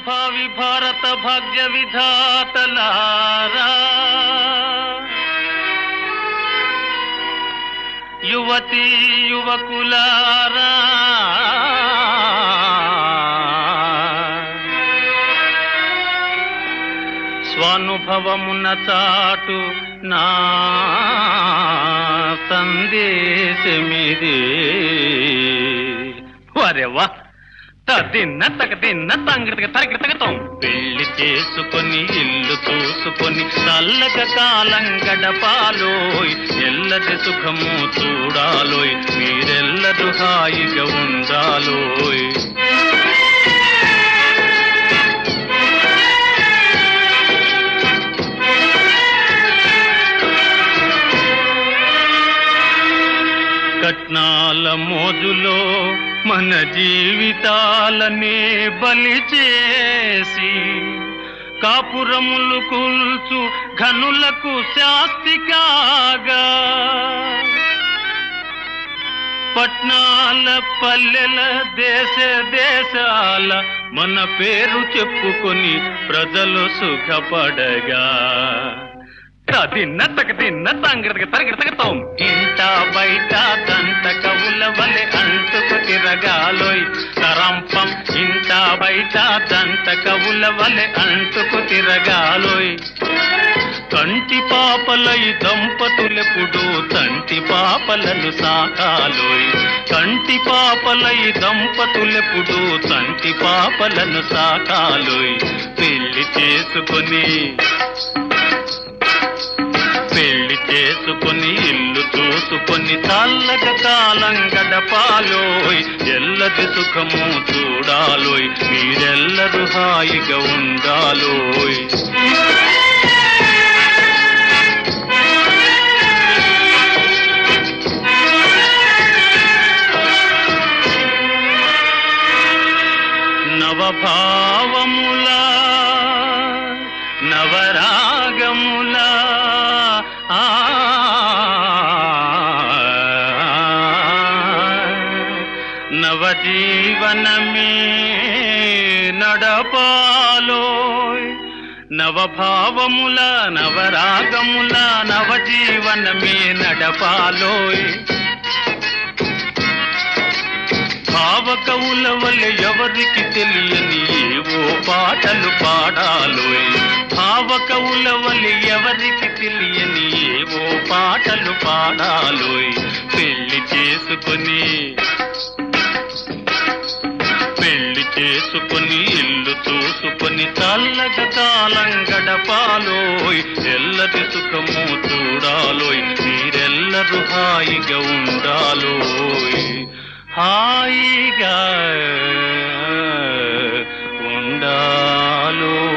భావి భారత భాగ్య విధాతలారా యువతీ యువకులారా స్వానుభవమున చాటు నా సందేశమిది వరెవా తిన్న తగ తిన్న తంగిడతగ తరగిడతగతం పెళ్లి చేసుకొని ఇల్లు చూసుకొని చల్లగ కాలం గడపాలోయ్ ఎల్లది సుఖము చూడాలోయ్ మీరెల్లరూ హాయిగా ఉండాలోయ్ కట్నాల మోజులో మన జీవితాలనే బలి చేసి కాపురములు కూల్చు ఘనులకు శాస్తి కాగా పట్నాల పల్లెల దేశ దేశాల మన పేరు చెప్పుకొని ప్రజలు సుఖపడగా తిన్న తగ తిన్న తంగిడతగ తరగిడతగతాం ఇంట బయట దంత కవుల వలె అంటుకు తిరగాలోయ్ తరంపం ఇంట బయట దంత కవుల వలె అంటుకు తిరగాలోయ్ కంటి పాపలై దంపతులెప్పుడు తంటి పాపలను సాకాలోయ్ కంటి పాపలై దంపతులెప్పుడు తంటి పాపలను సాకాలోయ్ పెళ్లి చేసుకొని పెళ్లి చేసుకొని ఇల్లు చూసుకొని చల్లగా కాలం గడపాలోయ్ ఎల్లది సుఖము చూడాలోయ్ మీరెల్లరూ హాయిగా ఉండాలోయ్ నవభావముల నవరాగముల ఆ నవజీవనమే నడపాలోయ్ నవభావముల నవరాగముల నవజీవనమే నడపాలోయ్ భావకవుల వల్లే ఎవరికి తెలియని ఏవో పాటలు పాడాలోయ్ భావకవుల వల్లే ఎవరికి తెలియని ఏవో పాటలు పాడాలోయ్ పెళ్లి చేసుకొని పెళ్లి చేసుకొని ఇల్లు చూసుకొని చల్లగా కాలం గడపాలోయ్ ఎల్లది సుఖము చూడాలోయ్ మీరెల్లరూ హాయిగా ఉండాలోయ్ హాయిగా ఉండాలో